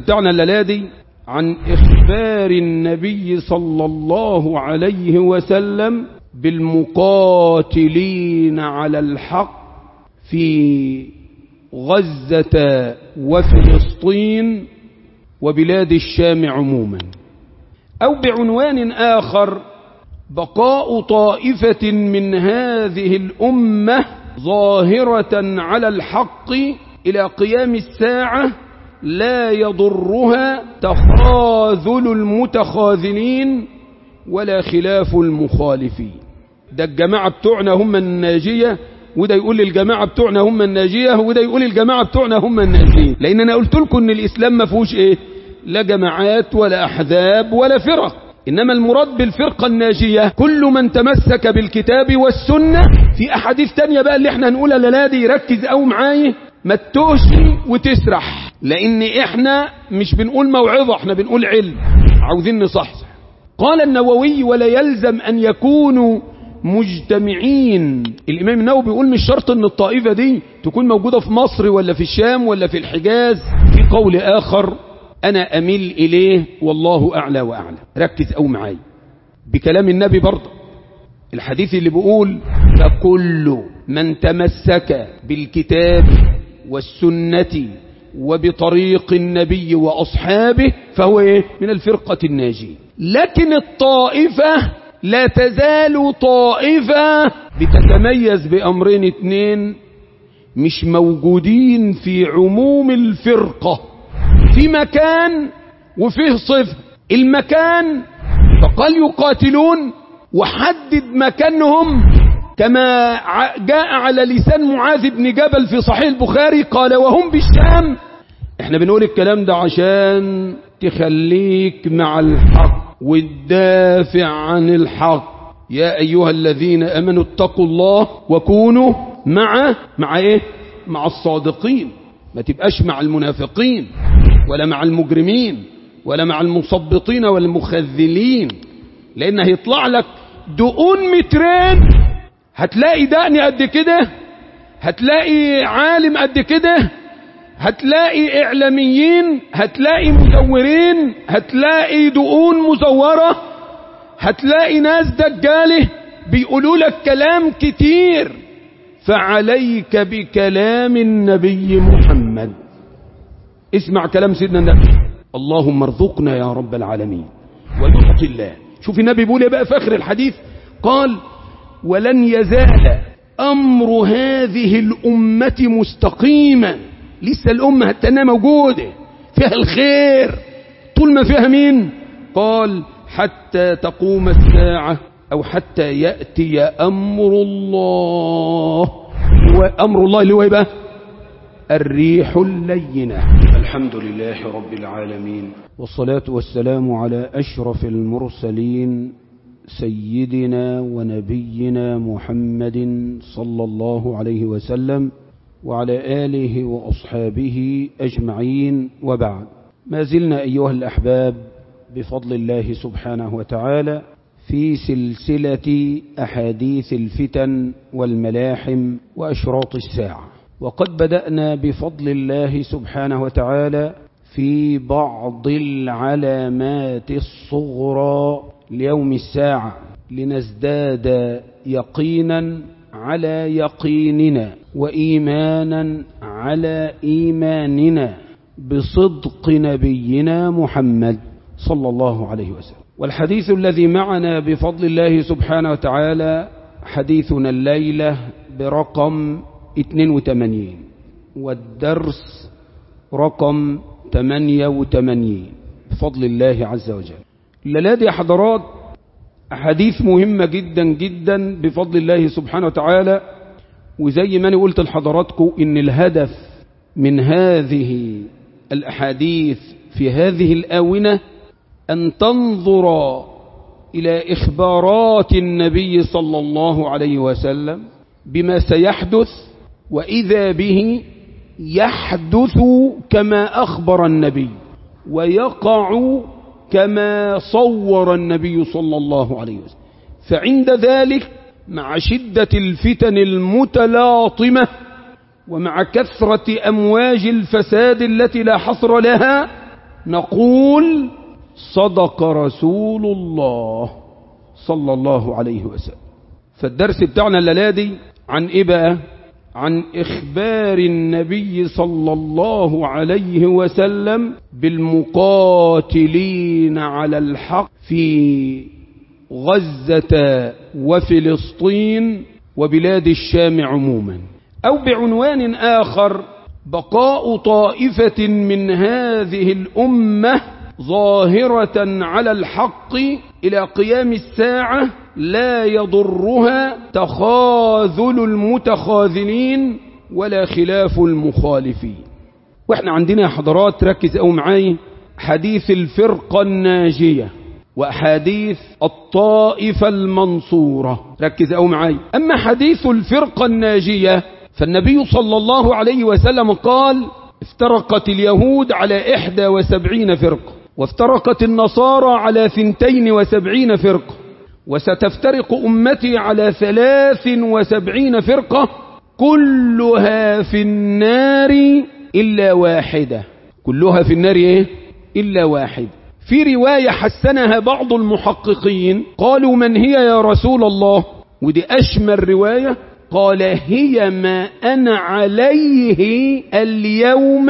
بتاعنا الليلة دي عن إخبار النبي صلى الله عليه وسلم بالمقاتلين على الحق في غزة وفلسطين وبلاد الشام عموما أو بعنوان آخر بقاء طائفة من هذه الأمة ظاهرة على الحق إلى قيام الساعة لا يضرها تخاذل المتخاذلين ولا خلاف المخالفين ده الجماعة بتوعنا هم الناجية وده يقول الجماعة بتوعنا هم الناجية وده يقول الجماعة بتوعنا هم الناجيين لأن أنا قلت لكم أن الإسلام ما فيهوش إيه لا جماعات ولا أحزاب ولا فرق إنما المراد بالفرقة الناجية كل من تمسك بالكتاب والسنة في أحاديث تانية بقى اللي احنا هنقولها لا دي ركز أو معايا ما تتوهش وتسرح لأن احنا مش بنقول موعظة احنا بنقول علم عاوزين نصحصح قال النووي ولا يلزم أن يكونوا مجتمعين الإمام النووي بيقول مش شرط أن الطائفة دي تكون موجودة في مصر ولا في الشام ولا في الحجاز في قول آخر أنا أميل إليه والله أعلى وأعلى ركز أو معاي بكلام النبي برضه الحديث اللي بيقول فكل من تمسك بالكتاب والسنة وبطريق النبي وأصحابه فهو إيه؟ من الفرقة الناجية لكن الطائفة لا تزال طائفة بتتميز بأمرين اتنين مش موجودين في عموم الفرقة في مكان وفيه صفة المكان فقال يقاتلون وحدد مكانهم كما جاء على لسان معاذ بن جبل في صحيح البخاري قال وهم بالشام احنا بنقول الكلام ده عشان تخليك مع الحق والدافع عن الحق يا أيها الذين أمنوا اتقوا الله وكونوا مع مع ايه مع الصادقين ما تبقاش مع المنافقين ولا مع المجرمين ولا مع المصبطين والمخذلين لأن هيطلع لك دقون مترين هتلاقي دقن قد كده هتلاقي عالم قد كده هتلاقي إعلاميين هتلاقي مزورين هتلاقي دقون مزورة هتلاقي ناس دجاله بيقولوا لك كلام كتير فعليك بكلام النبي محمد اسمع كلام سيدنا النبي اللهم ارزقنا يا رب العالمين ويعطي الله شوف النبي بيقول بقى في اخر الحديث قال ولن يزال أمر هذه الأمة مستقيما لسه الأمة هتنها موجودة فيها الخير طول ما فيها مين قال حتى تقوم الساعة أو حتى يأتي أمر الله أمر الله اللي هو يبقى الريح اللينة الحمد لله رب العالمين والصلاة والسلام على أشرف المرسلين سيدنا ونبينا محمد صلى الله عليه وسلم وعلى آله وأصحابه أجمعين وبعد ما زلنا أيها الأحباب بفضل الله سبحانه وتعالى في سلسلة أحاديث الفتن والملاحم وأشراط الساعة وقد بدأنا بفضل الله سبحانه وتعالى في بعض العلامات الصغرى ليوم الساعة لنزداد يقينا على يقيننا وإيمانا على إيماننا بصدق نبينا محمد صلى الله عليه وسلم والحديث الذي معنا بفضل الله سبحانه وتعالى حديثنا الليلة برقم 82 والدرس رقم 88 بفضل الله عز وجل للادي حضرات أحاديث مهمة جدا جدا بفضل الله سبحانه وتعالى وزي ما أنا قلت لحضراتكم إن الهدف من هذه الأحاديث في هذه الآونة أن تنظر إلى إخبارات النبي صلى الله عليه وسلم بما سيحدث وإذا به يحدث كما أخبر النبي ويقع كما صور النبي صلى الله عليه وسلم فعند ذلك مع شدة الفتن المتلاطمة ومع كثرة أمواج الفساد التي لا حصر لها نقول صدق رسول الله صلى الله عليه وسلم فالدرس بتاعنا الليلة عن ايه بقى عن اخبار النبي صلى الله عليه وسلم بالمقاتلين على الحق في غزة وفلسطين وبلاد الشام عموما او بعنوان اخر بقاء طائفة من هذه الامة ظاهرة على الحق إلى قيام الساعة لا يضرها تخاذل المتخاذلين ولا خلاف المخالفين واحنا عندنا يا حضرات ركز او معاي حديث الفرقة الناجية وأحاديث الطائفة المنصورة ركز او معاي أما حديث الفرقة الناجية فالنبي صلى الله عليه وسلم قال افترقت اليهود على إحدى وسبعين فرقة وافترقت النصارى على ثنتين وسبعين فرقة وستفترق أمتي على ثلاث وسبعين فرقة كلها في النار إلا واحدة كلها في النار إيه؟ إلا واحد في رواية حسنها بعض المحققين قالوا من هي يا رسول الله ودي أشمل رواية قال هي ما أنا عليه اليوم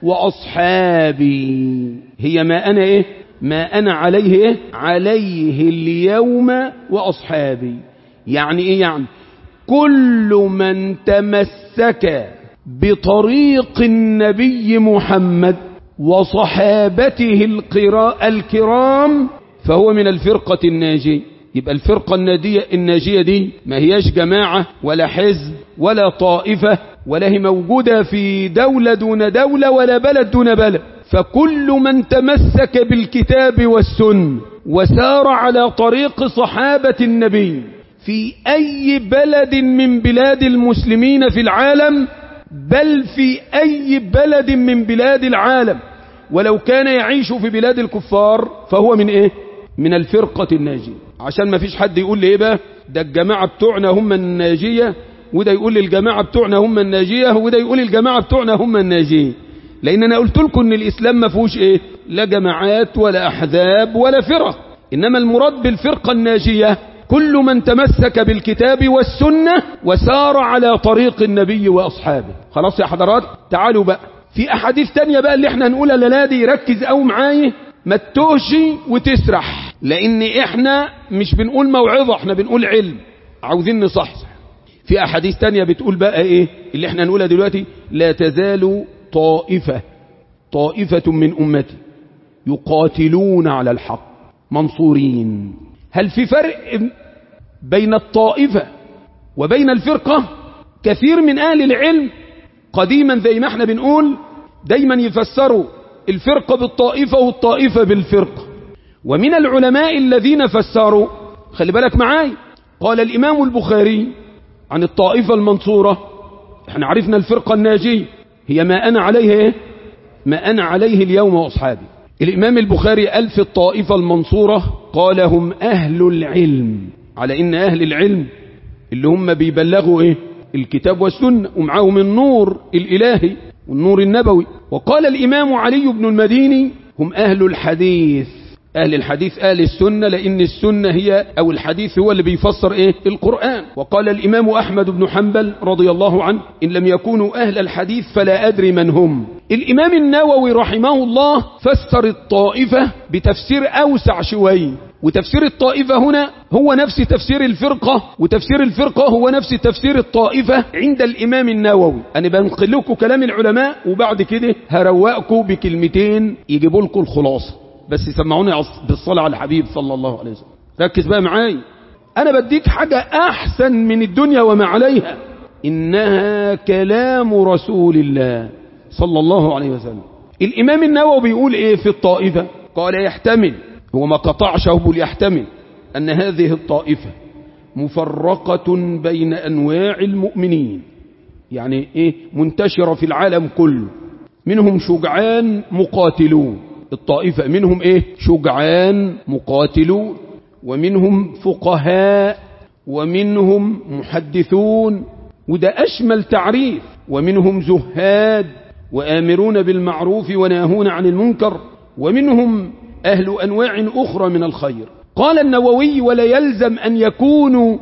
وأصحابي هي ما أنا إيه ما أنا عليه إيه عليه اليوم وأصحابي يعني إيه يعني كل من تمسك بطريق النبي محمد وصحابته الكرام فهو من الفرقة الناجية يبقى الفرقة النادية الناجية دي ما هياش جماعة ولا حزب ولا طائفة ولا هي موجودة في دولة دون دولة ولا بلد دون بلد فكل من تمسك بالكتاب والسن وسار على طريق صحابة النبي في أي بلد من بلاد المسلمين في العالم بل في أي بلد من بلاد العالم ولو كان يعيش في بلاد الكفار فهو من إيه من الفرقة الناجية عشان ما فيش حد يقول لي ايه بقى ده الجماعة بتوعنا هم الناجية وده يقول لي الجماعة بتوعنا هم الناجية وده يقول الجماعة بتوعنا هم الناجية لان انا قلت لكم ان الاسلام ما فيهوش ايه لا جماعات ولا احزاب ولا فرق انما المراد بالفرقة الناجية كل من تمسك بالكتاب والسنة وسار على طريق النبي واصحابه خلاص يا حضرات تعالوا بقى في احاديث تانية بقى اللي احنا هنقولها لنادي ركز او معايا ما تتوهش وتسرح لان احنا مش بنقول موعظة احنا بنقول علم عاوزين نصحصح في احاديث تانية بتقول بقى ايه اللي احنا نقولها دلوقتي لا تزال طائفة طائفة من امتي يقاتلون على الحق منصورين هل في فرق بين الطائفة وبين الفرقة كثير من اهل العلم قديما زي ما احنا بنقول دايما يفسروا الفرقة بالطائفة والطائفة بالفرقة ومن العلماء الذين فسروا خلي بالك معاي قال الإمام البخاري عن الطائفة المنصورة احنا عرفنا الفرقة الناجية هي ما أنا عليه ايه ما أنا عليه اليوم وأصحابي الإمام البخاري قال في الطائفة المنصورة قال هم أهل العلم على إن أهل العلم اللي هم بيبلغوا ايه الكتاب والسنة ومعاهم النور الإلهي والنور النبوي وقال الإمام علي بن المديني هم أهل الحديث أهل الحديث أهل السنة لأن السنة هي أو الحديث هو اللي بيفسر إيه القرآن وقال الإمام أحمد بن حنبل رضي الله عنه إن لم يكونوا أهل الحديث فلا أدري من هم الإمام النووي رحمه الله فسر الطائفة بتفسير أوسع شوي وتفسير الطائفة هنا هو نفس تفسير الفرقة وتفسير الفرقة هو نفس تفسير الطائفة عند الإمام النووي أنا بنقل لكم كلام العلماء وبعد كده هروقكم بكلمتين يجيبوا لكم الخلاصة بس يسمعوني بالصلاة على الحبيب صلى الله عليه وسلم ركز بقى معاي أنا بديك حاجة أحسن من الدنيا وما عليها إنها كلام رسول الله صلى الله عليه وسلم الإمام النووي بيقول إيه في الطائفة قال يحتمل هو ما قطعش هو يحتمل أن هذه الطائفة مفرقة بين أنواع المؤمنين يعني إيه منتشرة في العالم كله منهم شجعان مقاتلون الطائفة منهم إيه شجعان مقاتلون ومنهم فقهاء ومنهم محدثون وده أشمل تعريف ومنهم زهاد وآمرون بالمعروف وناهون عن المنكر ومنهم أهل أنواع أخرى من الخير قال النووي ولا يلزم أن يكونوا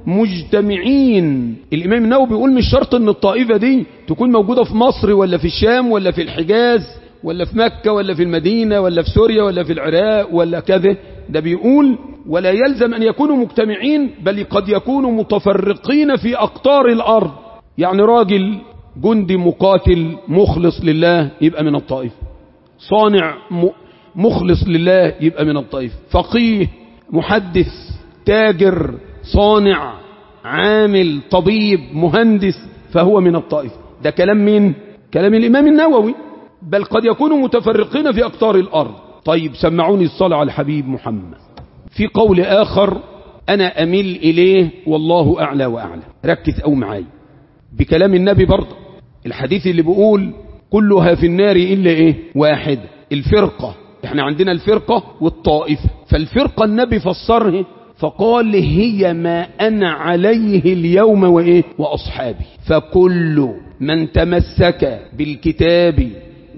مجتمعين الإمام النووي بيقول مش شرط أن الطائفة دي تكون موجودة في مصر ولا في الشام ولا في الحجاز ولا في مكة ولا في المدينة ولا في سوريا ولا في العراق ولا كذا ده بيقول ولا يلزم أن يكونوا مجتمعين بل قد يكونوا متفرقين في أقطار الأرض يعني راجل جندي مقاتل مخلص لله يبقى من الطائفة صانع مخلص لله يبقى من الطائفة فقيه محدث تاجر صانع عامل طبيب مهندس فهو من الطائفة ده كلام مين كلام الإمام النووي بل قد يكونوا متفرقين في أقطار الأرض طيب سمعوني الصلاة على الحبيب محمد في قول آخر أنا أميل إليه والله أعلى وأعلى ركز أو معاي بكلام النبي برضه الحديث اللي بيقول كلها في النار إلا إيه واحد الفرقة احنا عندنا الفرقة والطائفة فالفرقة النبي فسرها فقال هي ما أنا عليه اليوم وإيه وأصحابي فكل من تمسك بالكتاب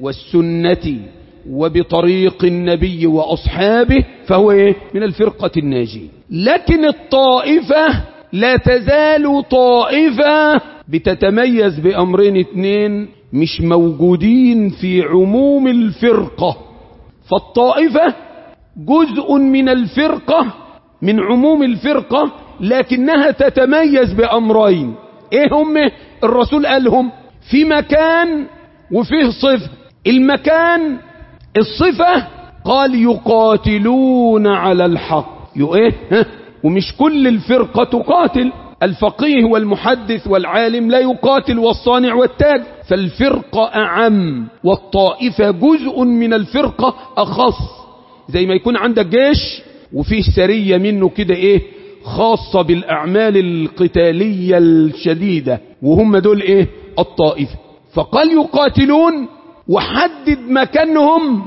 والسنة وبطريق النبي وأصحابه فهو إيه من الفرقة الناجية لكن الطائفة لا تزال طائفة بتتميز بأمرين اتنين مش موجودين في عموم الفرقة فالطائفة جزء من الفرقة من عموم الفرقة لكنها تتميز بأمرين ايه هم الرسول قالهم في مكان وفيه صفة المكان الصفة قال يقاتلون على الحق يو ايه ها؟ ومش كل الفرقة تقاتل الفقيه والمحدث والعالم لا يقاتل والصانع والتاج فالفرقة أعم والطائفة جزء من الفرقة أخص زي ما يكون عندك جيش وفيه سرية منه كده ايه خاصة بالأعمال القتالية الشديدة وهم دول ايه الطائفة فقال يقاتلون وحدد مكانهم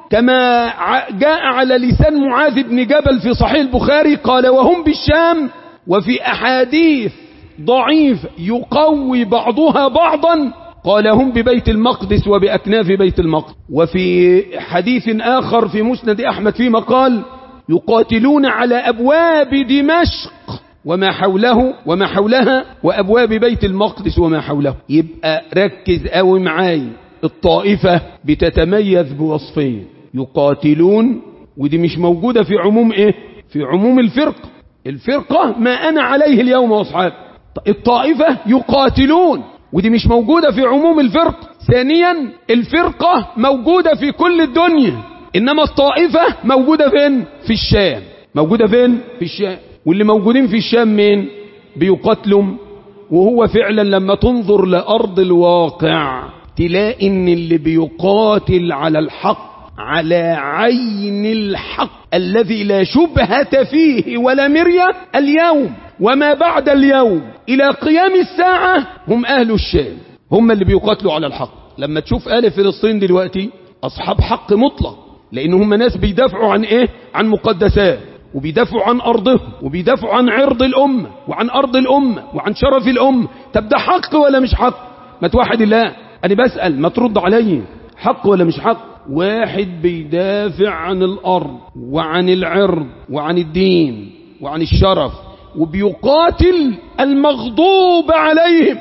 كما جاء على لسان معاذ بن جبل في صحيح البخاري قال وهم بالشام وفي أحاديث ضعيف يقوي بعضها بعضا قال هم ببيت المقدس وبأكناف بيت المقدس وفي حديث آخر في مسند أحمد فيما قال يقاتلون على أبواب دمشق وما حوله وما حولها وأبواب بيت المقدس وما حوله يبقى ركز قوي معاي الطائفة بتتميز بوصفين يقاتلون ودي مش موجودة في عموم ايه في عموم الفرقة الفرقة ما أنا عليه اليوم وأصحابي الطائفة يقاتلون ودي مش موجودة في عموم الفرقة ثانيا الفرقة موجودة في كل الدنيا إنما الطائفة موجودة فين في الشام موجودة فين في الشام واللي موجودين في الشام مين بيقاتلوا وهو فعلا لما تنظر لأرض الواقع تلاقي ان اللي بيقاتل على الحق على عين الحق الذي لا شبهة فيه ولا مرية اليوم وما بعد اليوم إلى قيام الساعة هم أهل الشام هم اللي بيقاتلوا على الحق لما تشوف أهل فلسطين دلوقتي أصحاب حق مطلق لأن هم ناس بيدافعوا عن إيه عن مقدسات وبيدافعوا عن أرضهم وبيدافعوا عن عرض الأمة وعن أرض الأمة وعن شرف الأمة طب ده حق ولا مش حق ما توحد الله أنا بسأل ما ترد علي حق ولا مش حق واحد بيدافع عن الأرض وعن العرض وعن الدين وعن الشرف وبيقاتل المغضوب عليهم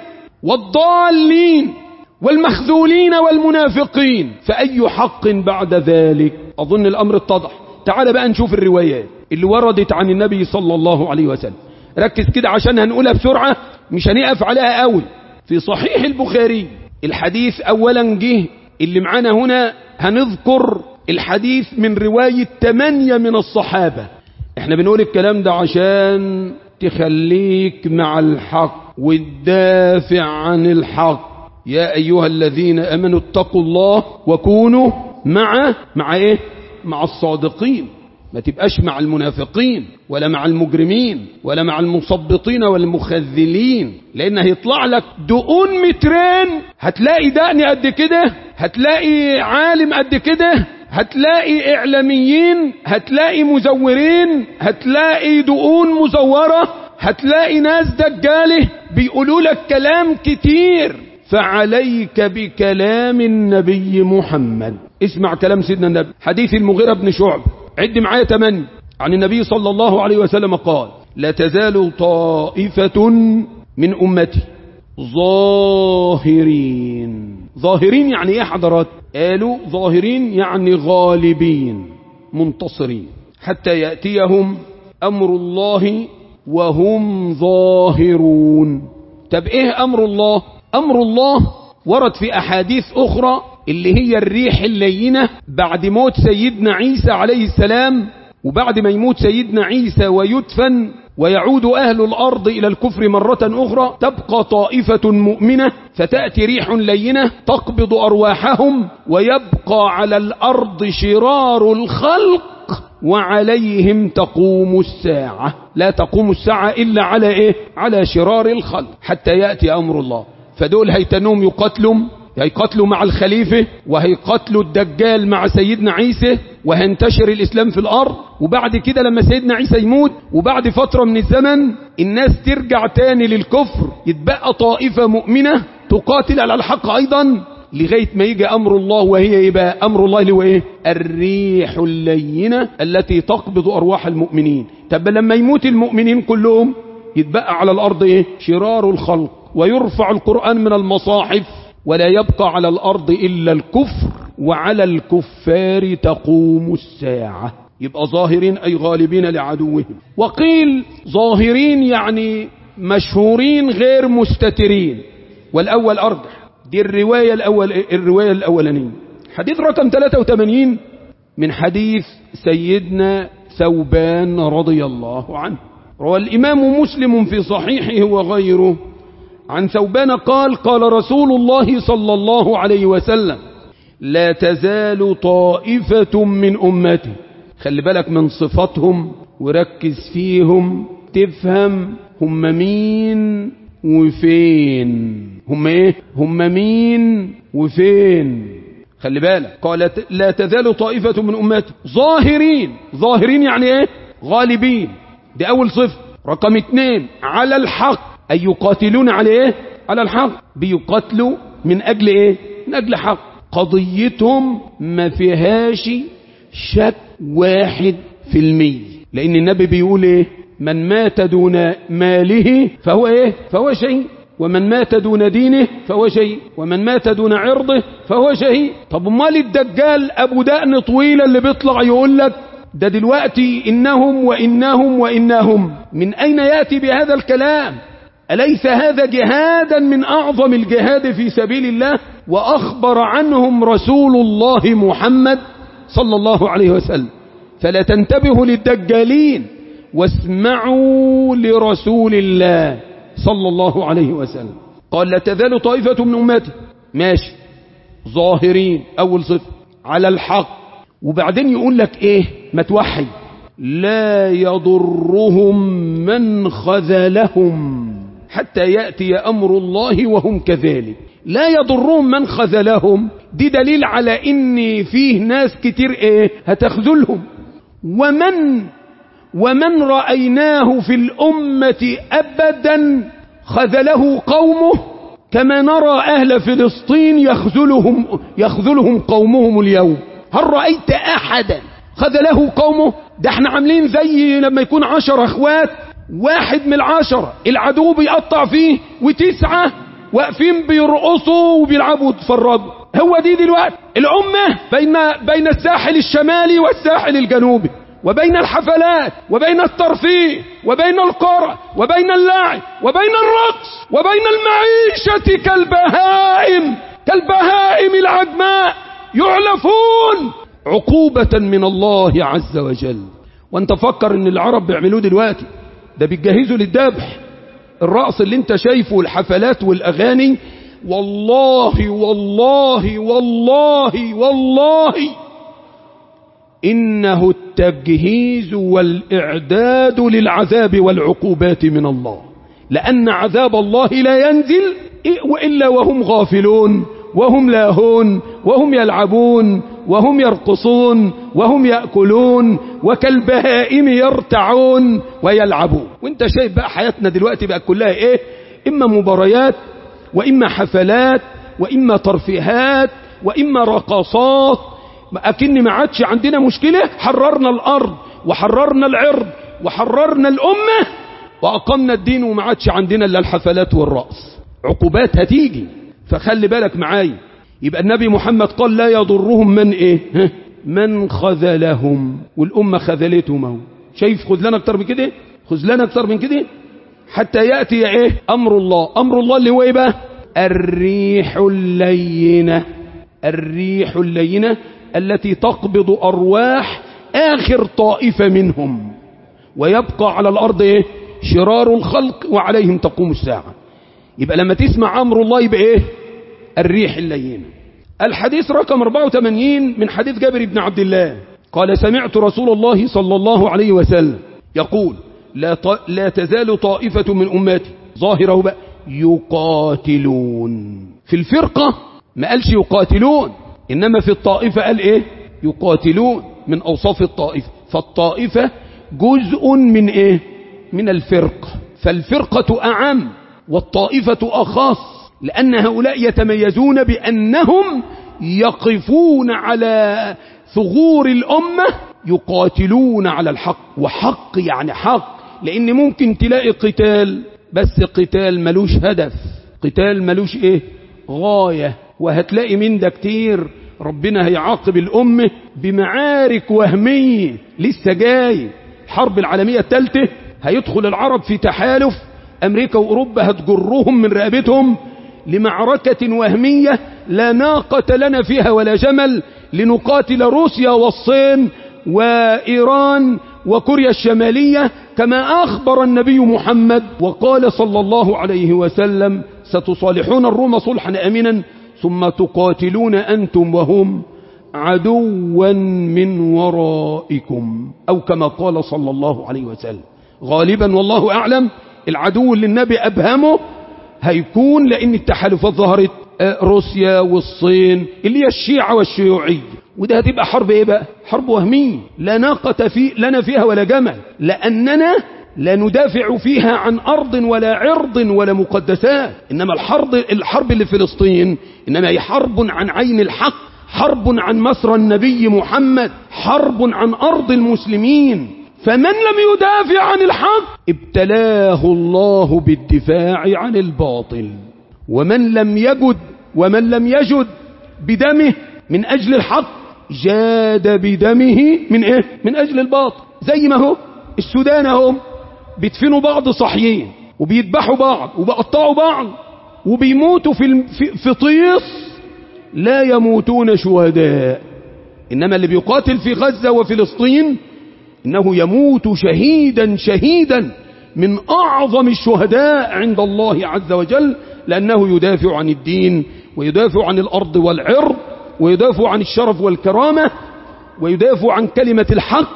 والضالين والمخذولين والمنافقين فأي حق بعد ذلك أظن الأمر اتضح تعال بقى نشوف الروايات اللي وردت عن النبي صلى الله عليه وسلم ركز كده عشان هنقولها بسرعة مش هنقف عليها قوي في صحيح البخاري الحديث أولا جه اللي معانا هنا هنذكر الحديث من رواية تمانية من الصحابة احنا بنقول الكلام ده عشان تخليك مع الحق وتدافع عن الحق يا أيها الذين أمنوا اتقوا الله وكونوا مع مع ايه مع الصادقين ما تبقاش مع المنافقين ولا مع المجرمين ولا مع المصبطين والمخذلين لان هيطلع لك دقون مترين هتلاقي دقن قد كده هتلاقي عالم قد كده هتلاقي اعلاميين هتلاقي مزورين هتلاقي دقون مزورة هتلاقي ناس دجاله بيقولوا لك كلام كتير فعليك بكلام النبي محمد اسمع كلام سيدنا النبي حديث المغيرة بن شعب عد معايا تمني عن النبي صلى الله عليه وسلم قال لا تزال طائفة من أمتي ظاهرين ظاهرين يعني ايه حضرات قالوا ظاهرين يعني غالبين منتصرين حتى يأتيهم أمر الله وهم ظاهرون طب ايه أمر الله أمر الله ورد في أحاديث أخرى اللي هي الريح اللينة بعد موت سيدنا عيسى عليه السلام وبعد ما يموت سيدنا عيسى ويدفن ويعود أهل الأرض إلى الكفر مرة أخرى تبقى طائفة مؤمنة فتأتي ريح لينة تقبض أرواحهم ويبقى على الأرض شرار الخلق وعليهم تقوم الساعة لا تقوم الساعة إلا على إيه على شرار الخلق حتى يأتي أمر الله فدول هيتنوم يقتلوا هيقتلوا مع الخليفة وهيقتلوا الدجال مع سيدنا عيسى وهينتشر الإسلام في الأرض وبعد كده لما سيدنا عيسى يموت وبعد فترة من الزمن الناس ترجع تاني للكفر يتبقى طائفة مؤمنة تقاتل على الحق أيضا لغاية ما يجي أمر الله وهي يبقى أمر الله اللي هو إيه الريح اللينة التي تقبض أرواح المؤمنين طب لما يموت المؤمنين كلهم يتبقى على الأرض إيه شرار الخلق ويرفع القرآن من المصاحف ولا يبقى على الأرض إلا الكفر وعلى الكفار تقوم الساعة يبقى ظاهرين أي غالبين لعدوهم وقيل ظاهرين يعني مشهورين غير مستترين والأول أرجح دي الرواية الأول الرواية الأولانية حديث رقم 83 من حديث سيدنا ثوبان رضي الله عنه روى الإمام مسلم في صحيحه وغيره عن ثوبان قال قال رسول الله صلى الله عليه وسلم لا تزال طائفة من أمتي خلي بالك من صفاتهم وركز فيهم تفهم هم مين وفين هم ايه هم مين وفين خلي بالك قال لا تزال طائفة من أمتي ظاهرين ظاهرين يعني ايه غالبين دي أول صفة رقم اتنين على الحق أي يقاتلون على ايه على الحق بيقاتلوا من أجل ايه من أجل حق قضيتهم ما فيهاش شك واحد في المية لأن النبي بيقول ايه من مات دون ماله فهو ايه فهو شيء ومن مات دون دينه فهو شيء ومن مات دون عرضه فهو شهيد طب امال الدجال ابو دقن طويلة اللي بيطلع يقول لك ده دلوقتي انهم وانهم وانهم من اين ياتي بهذا الكلام أليس هذا جهادا من أعظم الجهاد في سبيل الله وأخبر عنهم رسول الله محمد صلى الله عليه وسلم فلا تنتبهوا للدجالين واسمعوا لرسول الله صلى الله عليه وسلم قال لا تزال طائفة من أمتي ماشي ظاهرين أول صفة على الحق وبعدين يقول لك إيه ما توحي لا يضرهم من خذلهم حتى يأتي أمر الله وهم كذلك لا يضرهم من خذلهم دي دليل على ان فيه ناس كتير ايه هتخذلهم ومن ومن رأيناه في الأمة أبدا خذله قومه كما نرى أهل فلسطين يخذلهم, يخذلهم قومهم اليوم هل رأيت أحدا خذله قومه ده احنا عاملين زي لما يكون عشر اخوات واحد من العشرة العدو بيقطع فيه وتسعة واقفين بيرقصوا وبيلعبوا ويتفرجوا هو دي دلوقتي الأمة بين بين الساحل الشمالي والساحل الجنوبي وبين الحفلات وبين الترفيه وبين القرى وبين اللعب وبين الرقص وبين المعيشة كالبهائم كالبهائم العجماء يعلفون عقوبة من الله عز وجل وانت فكر ان العرب بيعملوه دلوقتي ده بيجهزوا للذبح الرقص اللي انت شايفه والحفلات والاغاني والله والله والله والله انه التجهيز والاعداد للعذاب والعقوبات من الله لان عذاب الله لا ينزل والا وهم غافلون وهم لاهون وهم يلعبون وهم يرقصون وهم يأكلون وكالبهائم يرتعون ويلعبون وانت شايف بقى حياتنا دلوقتي بقى كلها ايه اما مباريات واما حفلات واما ترفيهات واما رقصات أكن ما عادش عندنا مشكلة حررنا الأرض وحررنا العرض وحررنا الأمة وأقمنا الدين وما عادش عندنا إلا الحفلات والرأس عقوبات هتيجي فخلي بالك معايا يبقى النبي محمد قال لا يضرهم من إيه ها؟ من خذلهم والأمة خذلتهم اهو شايف خذلان أكتر من كده خذلان أكتر من كده حتى يأتي إيه أمر الله أمر الله اللي هو إيه بقى الريح اللينة الريح اللينة التي تقبض أرواح آخر طائفة منهم ويبقى على الأرض إيه شرار الخلق وعليهم تقوم الساعة يبقى لما تسمع أمر الله يبقى إيه الريح اللينة الحديث رقم 84 من حديث جابر بن عبد الله قال سمعت رسول الله صلى الله عليه وسلم يقول لا, ط... لا تزال طائفة من أمتي ظاهره بقى يقاتلون في الفرقة ما قالش يقاتلون إنما في الطائفة قال إيه يقاتلون من أوصاف الطائفة فالطائفة جزء من إيه من الفرقة فالفرقة أعم والطائفة أخص لأن هؤلاء يتميزون بأنهم يقفون على ثغور الأمة يقاتلون على الحق وحق يعني حق لأن ممكن تلاقي قتال بس قتال ملوش هدف قتال ملوش إيه غاية وهتلاقي من ده كتير ربنا هيعاقب الأمة بمعارك وهمية لسه جاي الحرب العالمية الثالثة هيدخل العرب في تحالف أمريكا وأوروبا هتجرهم من رقبتهم لمعركة وهمية لا ناقة لنا فيها ولا جمل لنقاتل روسيا والصين وإيران وكوريا الشمالية كما أخبر النبي محمد وقال صلى الله عليه وسلم ستصالحون الروم صلحا أمنا ثم تقاتلون أنتم وهم عدوا من ورائكم أو كما قال صلى الله عليه وسلم غالبا والله أعلم العدو اللي النبي أبهمه هيكون لأن التحالفات ظهرت روسيا والصين اللي هي الشيعة والشيوعية وده هتبقى حرب ايه بقى حرب وهمية لا ناقة في لنا فيها ولا جمل لأننا لا ندافع فيها عن أرض ولا عرض ولا مقدسات إنما الحرب, الحرب اللي في فلسطين إنما هي حرب عن عين الحق حرب عن مصر النبي محمد حرب عن أرض المسلمين فمن لم يدافع عن الحق ابتلاه الله بالدفاع عن الباطل ومن لم يجد ومن لم يجد بدمه من أجل الحق جاد بدمه من إيه؟ من أجل الباطل زي ما هو السودان هم بيدفنوا بعض صحيين وبيذبحوا بعض وبيقطعوا بعض وبيموتوا في, في, في طيس لا يموتون شهداء إنما اللي بيقاتل في غزة وفلسطين إنه يموت شهيدا شهيدا من أعظم الشهداء عند الله عز وجل لأنه يدافع عن الدين ويدافع عن الأرض والعرض ويدافع عن الشرف والكرامة ويدافع عن كلمة الحق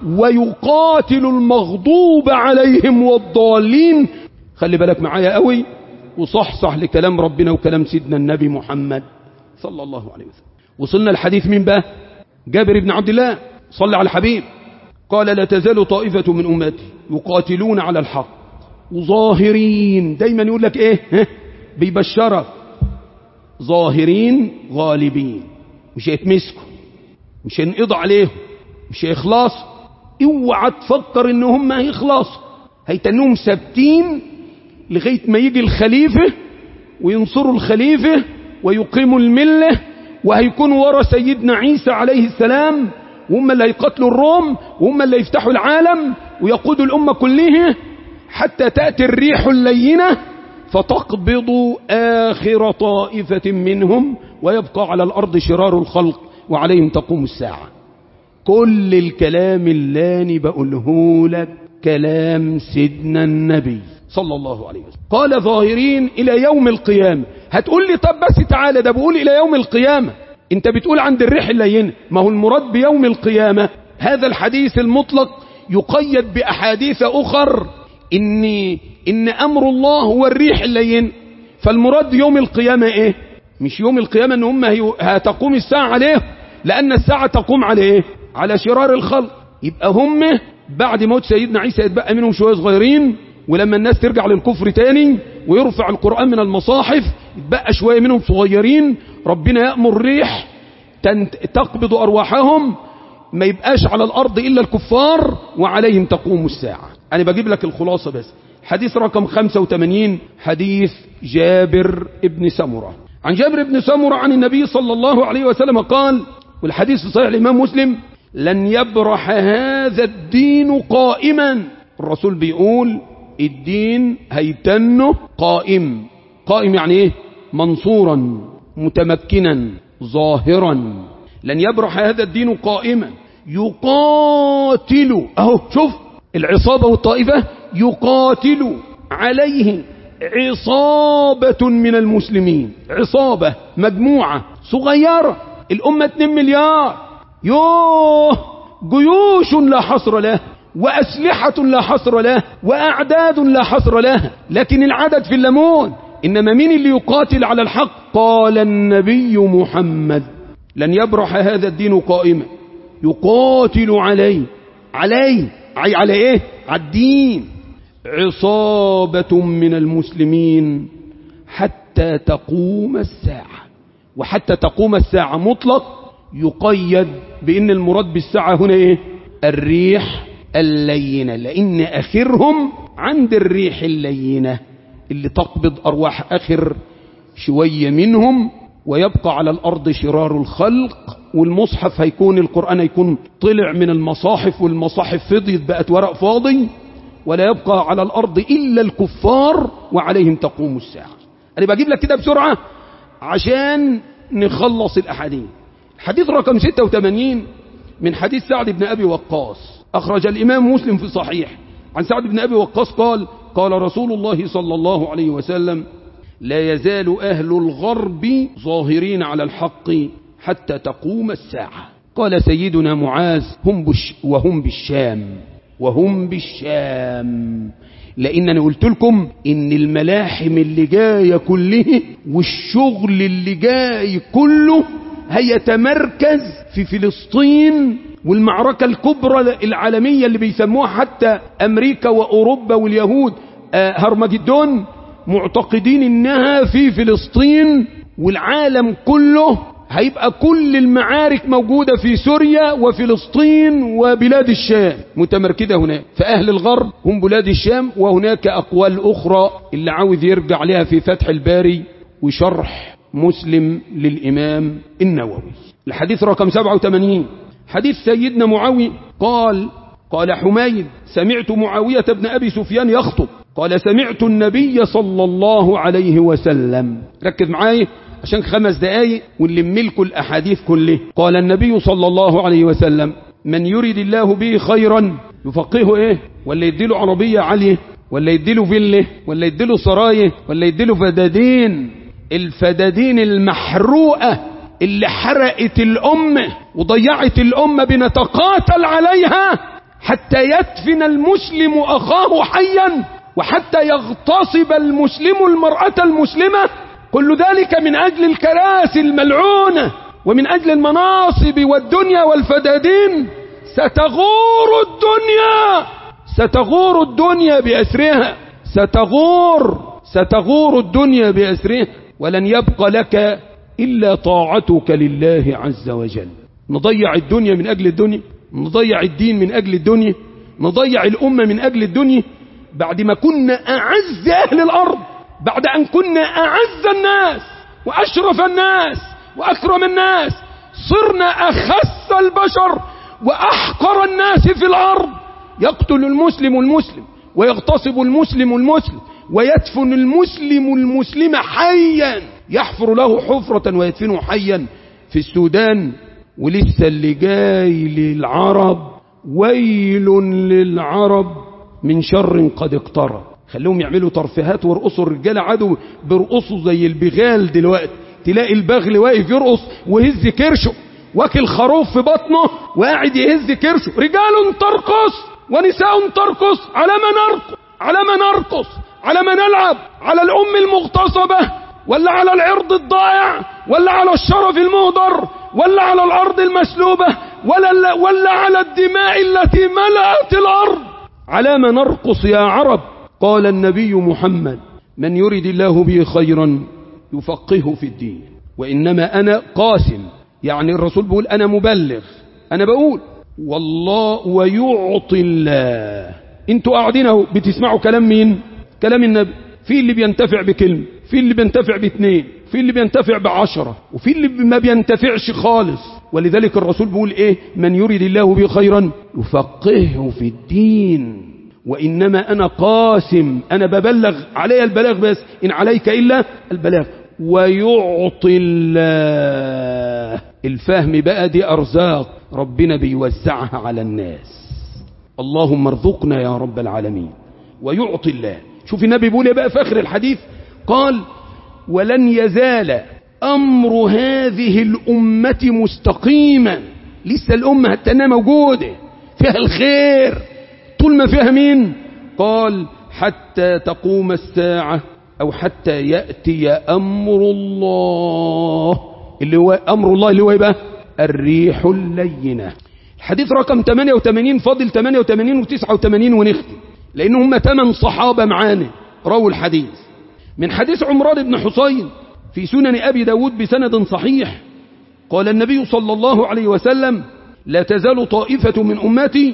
ويقاتل المغضوب عليهم والضالين خلي بالك معايا قوي وصحصح لكلام ربنا وكلام سيدنا النبي محمد صلى الله عليه وسلم وصلنا الحديث من بقى جابر بن عبد الله صلى على الحبيب قال لا تزال طائفة من أمتي يقاتلون على الحق وظاهرين دايما يقول لك ايه ها؟ بيبشرك ظاهرين غالبين مش هيتمسكوا مش هينقضوا عليهم مش هيخلصوا اوعى تفكر ان هم هيخلصوا هيتنوهم ثابتين لغايه ما يجي الخليفه وينصروا الخليفه ويقيموا المله وهيكونوا ورا سيدنا عيسى عليه السلام وهم اللي هيقتلوا الروم وهم اللي يفتحوا العالم ويقودوا الامه كلها حتى تاتي الريح اللينه فتقبض آخر طائفة منهم ويبقى على الأرض شرار الخلق وعليهم تقوم الساعة كل الكلام اللي أنا بقوله لك كلام سيدنا النبي صلى الله عليه وسلم قال ظاهرين إلى يوم القيامة هتقول لي طب بس تعالى ده بقول إلى يوم القيامة انت بتقول عند الريح اللين ما هو المراد بيوم القيامة هذا الحديث المطلق يقيد بأحاديث أخر إن, إن أمر الله هو الريح اللين فالمراد يوم القيامة إيه مش يوم القيامة إن هم هتقوم الساعة عليه لأن الساعة تقوم على إيه على شرار الخلق يبقى هم بعد موت سيدنا عيسى يتبقى منهم شوية صغيرين ولما الناس ترجع للكفر تاني ويرفع القرآن من المصاحف يتبقى شوية منهم صغيرين ربنا يأمر ريح تقبض أرواحهم ما يبقاش على الأرض إلا الكفار وعليهم تقوم الساعة أنا بجيب لك الخلاصة بس حديث رقم 85 حديث جابر ابن سمرة عن جابر بن سمرة عن النبي صلى الله عليه وسلم قال والحديث في صحيح الإمام مسلم لن يبرح هذا الدين قائما الرسول بيقول الدين هيتنه قائم قائم يعني ايه منصورا متمكنا ظاهرا لن يبرح هذا الدين قائما يقاتل اهو شوف العصابة والطائفة يقاتل عليه عصابة من المسلمين عصابة مجموعة صغيرة الأمة 2 مليار يوه جيوش لا حصر له وأسلحة لا حصر له وأعداد لا حصر لها لكن العدد في الليمون إنما مين اللي يقاتل على الحق قال النبي محمد لن يبرح هذا الدين قائما يقاتل عليه عليه عي على ايه على الدين عصابة من المسلمين حتى تقوم الساعة وحتى تقوم الساعة مطلق يقيد بأن المراد بالساعة هنا ايه الريح اللينة لأن آخرهم عند الريح اللينة اللي تقبض أرواح آخر شوية منهم ويبقى على الأرض شرار الخلق والمصحف هيكون القرآن هيكون طلع من المصاحف والمصاحف فضيت بقت ورق فاضي ولا يبقى على الأرض إلا الكفار وعليهم تقوم الساعة أنا بجيب لك كده بسرعة عشان نخلص الأحاديث حديث رقم 86 من حديث سعد بن أبي وقاص أخرج الإمام مسلم في صحيح عن سعد بن أبي وقاص قال قال رسول الله صلى الله عليه وسلم لا يزال أهل الغرب ظاهرين على الحق حتى تقوم الساعة قال سيدنا معاذ هم بش وهم بالشام وهم بالشام لأن أنا قلت لكم إن الملاحم اللي جاية كله والشغل اللي جاي كله هيتمركز في فلسطين والمعركة الكبرى العالمية اللي بيسموها حتى أمريكا وأوروبا واليهود هرمجدون معتقدين إنها في فلسطين والعالم كله هيبقى كل المعارك موجودة في سوريا وفلسطين وبلاد الشام متمركزة هناك فأهل الغرب هم بلاد الشام وهناك أقوال أخرى اللي عاوز يرجع لها في فتح الباري وشرح مسلم للإمام النووي الحديث رقم 87 حديث سيدنا معاوية قال قال حميد سمعت معاوية بن أبي سفيان يخطب قال سمعت النبي صلى الله عليه وسلم ركز معايا عشان خمس دقايق ونلم لكم الأحاديث كله قال النبي صلى الله عليه وسلم من يريد الله به خيرا يفقهه ايه ولا يديله عربية عالية ولا يديله فيله ولا يديله سرايه ولا يديله فدادين الفدادين المحروقة اللي حرقت الأمة وضيعت الأمة بنتقاتل عليها حتى يدفن المسلم أخاه حيا وحتى يغتصب المسلم المرأة المسلمة كل ذلك من أجل الكراسي الملعونة ومن أجل المناصب والدنيا والفدادين ستغور الدنيا ستغور الدنيا بأسرها ستغور ستغور الدنيا بأسرها ولن يبقى لك إلا طاعتك لله عز وجل نضيع الدنيا من أجل الدنيا نضيع الدين من أجل الدنيا نضيع الأمة من أجل الدنيا بعد ما كنا أعز أهل الأرض بعد أن كنا أعز الناس وأشرف الناس وأكرم الناس صرنا أخس البشر وأحقر الناس في الأرض يقتل المسلم المسلم ويغتصب المسلم المسلم ويدفن المسلم المسلم حيا يحفر له حفرة ويدفنه حيا في السودان ولسه اللي جاي للعرب ويل للعرب من شر قد اقترب خلوهم يعملوا ترفيهات ويرقصوا الرجاله عدو بيرقصوا زي البغال دلوقتي تلاقي البغل واقف يرقص ويهز كرشه واكل خروف في بطنه وقاعد يهز كرشه رجال ترقص ونساء ترقص على ما نرقص على ما نرقص على ما نلعب على الام المغتصبه ولا على العرض الضائع ولا على الشرف المهدر ولا على الارض المسلوبه ولا ولا على الدماء التي ملأت الارض على ما نرقص يا عرب قال النبي محمد من يرد الله به خيرا يفقهه في الدين وإنما أنا قاسم يعني الرسول بيقول أنا مبلغ أنا بقول والله ويعطي الله انتوا قاعدين اهو بتسمعوا كلام مين كلام النبي في اللي بينتفع بكلمة في اللي بينتفع باثنين في اللي بينتفع بعشرة وفي اللي ما بينتفعش خالص ولذلك الرسول بيقول ايه من يريد الله به خيرا يفقهه في الدين وإنما أنا قاسم أنا ببلغ علي البلاغ بس إن عليك إلا البلاغ ويعطي الله الفهم بقى دي أرزاق ربنا بيوزعها على الناس اللهم ارزقنا يا رب العالمين ويعطي الله شوف النبي بيقول بقى في آخر الحديث قال ولن يزال أمر هذه الأمة مستقيما لسه الأمة هتنها موجودة فيها الخير طول ما فيها مين قال حتى تقوم الساعة أو حتى يأتي أمر الله اللي هو أمر الله اللي هو يبقى الريح اللينة الحديث رقم 88 فاضل 88 و89 ونختم لأن هم 8 صحابة معانا رووا الحديث من حديث عمران بن حسين في سنن أبي داود بسند صحيح قال النبي صلى الله عليه وسلم لا تزال طائفة من أمتي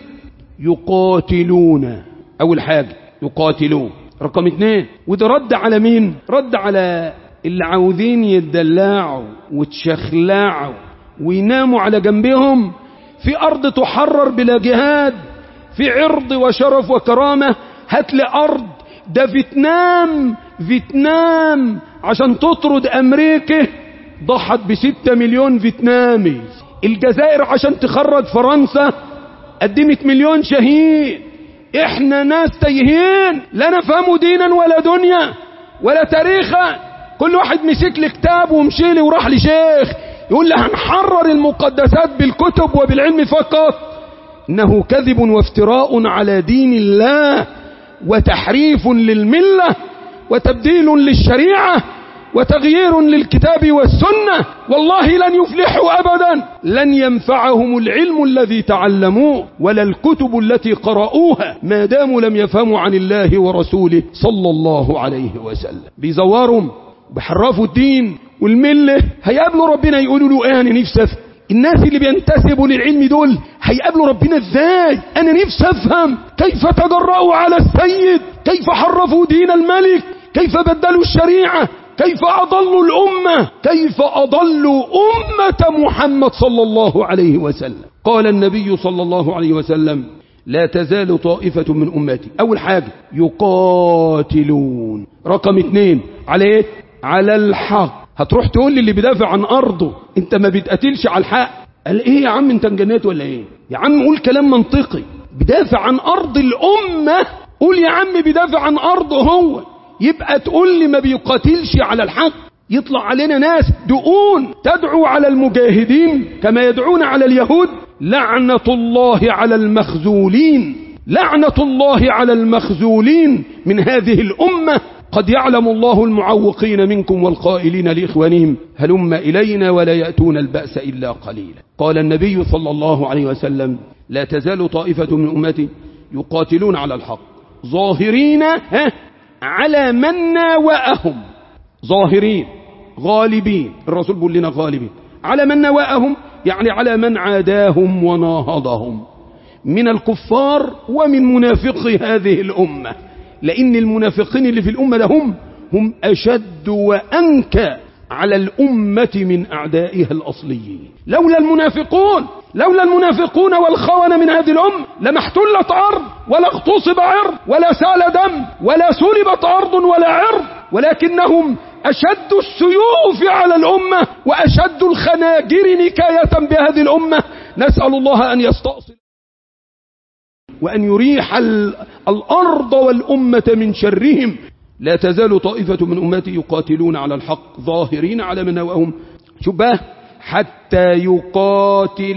يقاتلون أول حاجة يقاتلون رقم اثنين وده رد على مين رد على اللي عاوزين يدلعوا وتشخلعوا ويناموا على جنبهم في أرض تحرر بلا جهاد في عرض وشرف وكرامة هات لي أرض ده فيتنام فيتنام عشان تطرد أمريكا ضحت بستة مليون فيتنامي الجزائر عشان تخرج فرنسا قدمت مليون شهيد احنا ناس تايهين لا نفهم دينا ولا دنيا ولا تاريخا كل واحد مسك لي كتاب ومشي لي وراح لشيخ يقول لي هنحرر المقدسات بالكتب وبالعلم فقط انه كذب وافتراء على دين الله وتحريف للمله وتبديل للشريعه وتغيير للكتاب والسنة والله لن يفلحوا أبدا لن ينفعهم العلم الذي تعلموه ولا الكتب التي قرأوها ما داموا لم يفهموا عن الله ورسوله صلى الله عليه وسلم بيزورهم بحرفوا الدين والملة هيقابلوا ربنا يقولوا له ايه انا نفسي افهم الناس اللي بينتسبوا للعلم دول هيقابلوا ربنا ازاي انا نفسي افهم كيف تجرأوا على السيد كيف حرفوا دين الملك كيف بدلوا الشريعة كيف أضلوا الأمة كيف أضلوا أمة محمد صلى الله عليه وسلم قال النبي صلى الله عليه وسلم لا تزال طائفة من أمتي أول حاجة يقاتلون رقم اثنين على ايه على الحق هتروح تقول لي اللي بيدافع عن أرضه انت ما بتقاتلش على الحق قال ايه يا عم انت انجنيت ولا ايه يا عم قول كلام منطقي بيدافع عن أرض الأمة قول يا عم بيدافع عن أرضه هو يبقى تقول لي ما بيقاتلش على الحق يطلع علينا ناس دقون تدعو على المجاهدين كما يدعون على اليهود لعنة الله على المخزولين لعنة الله على المخزولين من هذه الأمة قد يعلم الله المعوقين منكم والقائلين لإخوانهم هلم إلينا ولا يأتون البأس إلا قليلا قال النبي صلى الله عليه وسلم لا تزال طائفة من أمتي يقاتلون على الحق ظاهرين ها على من ناوأهم ظاهرين غالبين الرسول بيقول لنا غالبين على من ناوأهم يعني على من عاداهم وناهضهم من الكفار ومن منافقي هذه الأمة لأن المنافقين اللي في الأمة ده هم هم أشد وأنكى على الأمة من أعدائها الأصليين لولا المنافقون لولا المنافقون والخونة من هذه الأمة لما احتلت أرض ولا اغتصب عرض ولا سال دم ولا سلبت أرض ولا عرض ولكنهم أشد السيوف على الأمة وأشد الخناجر نكاية بهذه الأمة نسأل الله أن يستأصل وأن يريح الأرض والأمة من شرهم لا تزال طائفة من أمتي يقاتلون على الحق ظاهرين على من نوأهم شبه حتى يقاتل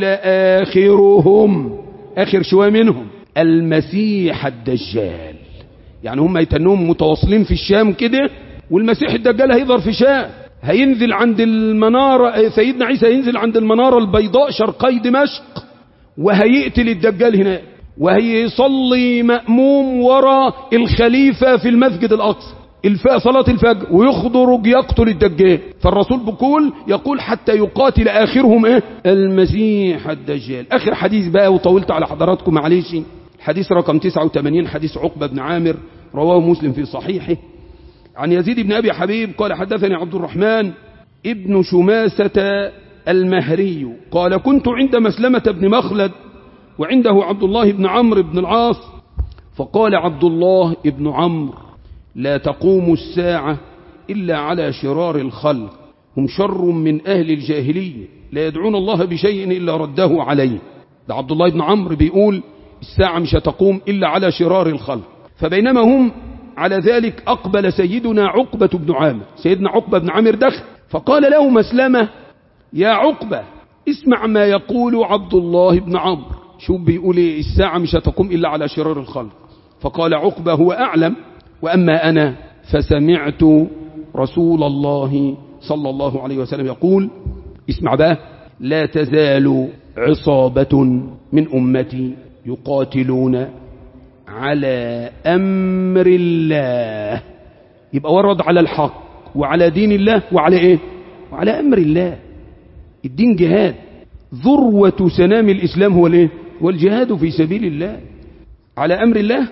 آخرهم آخر شوية منهم المسيح الدجال يعني هم يتنوهم متواصلين في الشام كده والمسيح الدجال هيظهر في الشام هينزل عند المنارة سيدنا عيسى ينزل عند المنارة البيضاء شرقي دمشق وهيقتل الدجال هناك وهيصلي مأموم وراء الخليفة في المسجد الأقصى الفاء صلاة الفجر ويخرج يقتل الدجال فالرسول بيقول يقول حتى يقاتل آخرهم إيه المسيح الدجال آخر حديث بقى وطولت على حضراتكم معلش الحديث رقم 89 حديث عقبة بن عامر رواه مسلم في صحيحه عن يزيد بن أبي حبيب قال حدثني عبد الرحمن ابن شماسة المهري قال كنت عند مسلمة بن مخلد وعنده عبد الله بن عمرو بن العاص فقال عبد الله بن عمرو لا تقوم الساعة إلا على شرار الخلق هم شر من أهل الجاهلية لا يدعون الله بشيء إلا رده عليه ده عبد الله بن عمرو بيقول الساعة مش هتقوم إلا على شرار الخلق فبينما هم على ذلك أقبل سيدنا عقبة بن عامر سيدنا عقبة بن عامر دخل فقال له مسلمة يا عقبة اسمع ما يقول عبد الله بن عمرو شوف بيقول إيه الساعة مش هتقوم إلا على شرار الخلق فقال عقبة هو أعلم وأما أنا فسمعت رسول الله صلى الله عليه وسلم يقول اسمع بقى لا تزال عصابة من أمتي يقاتلون على أمر الله يبقى ورد على الحق وعلى دين الله وعلى إيه وعلى أمر الله الدين جهاد ذروة سنام الإسلام هو الإيه والجهاد في سبيل الله على أمر الله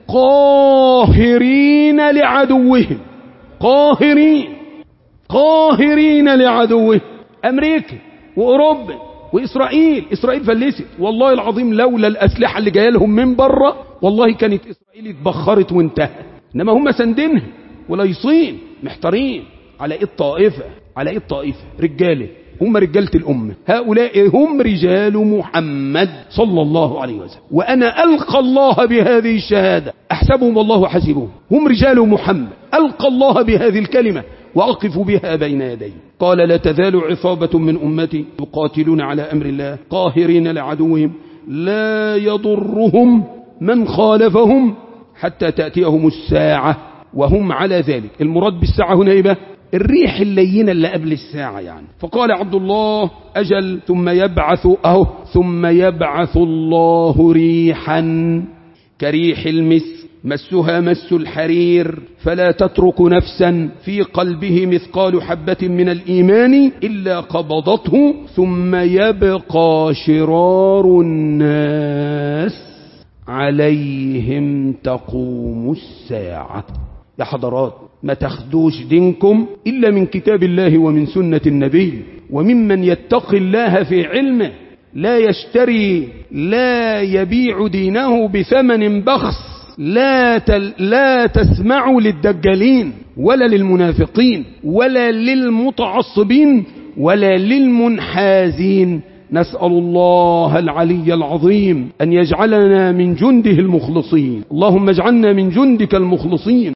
قاهرين لعدوهم قاهرين قاهرين لعدوهم أمريكا وأوروبا وإسرائيل إسرائيل فلست والله العظيم لولا الأسلحة اللي جايه لهم من بره والله كانت إسرائيل اتبخرت وانتهت إنما هم سندينها ولايصين محتارين على إيه الطائفة على إيه الطائفة رجاله هم رجالة الأمة هؤلاء هم رجال محمد صلى الله عليه وسلم وأنا ألقى الله بهذه الشهادة أحسبهم والله حسبهم هم رجال محمد ألقى الله بهذه الكلمة وأقف بها بين يدي قال لا تزال عصابة من أمتي يقاتلون على أمر الله قاهرين لعدوهم لا يضرهم من خالفهم حتى تأتيهم الساعة وهم على ذلك المراد بالساعة هنا إيه الريح اللينة اللي قبل الساعة يعني فقال عبد الله أجل ثم يبعث أهو ثم يبعث الله ريحا كريح المسك مسها مس الحرير فلا تترك نفسا في قلبه مثقال حبة من الإيمان إلا قبضته ثم يبقى شرار الناس عليهم تقوم الساعة يا حضرات ما تاخدوش دينكم إلا من كتاب الله ومن سنة النبي وممن يتقي الله في علمه لا يشتري لا يبيع دينه بثمن بخس لا, تل لا تسمعوا للدجالين ولا للمنافقين ولا للمتعصبين ولا للمنحازين نسأل الله العلي العظيم أن يجعلنا من جنده المخلصين اللهم اجعلنا من جندك المخلصين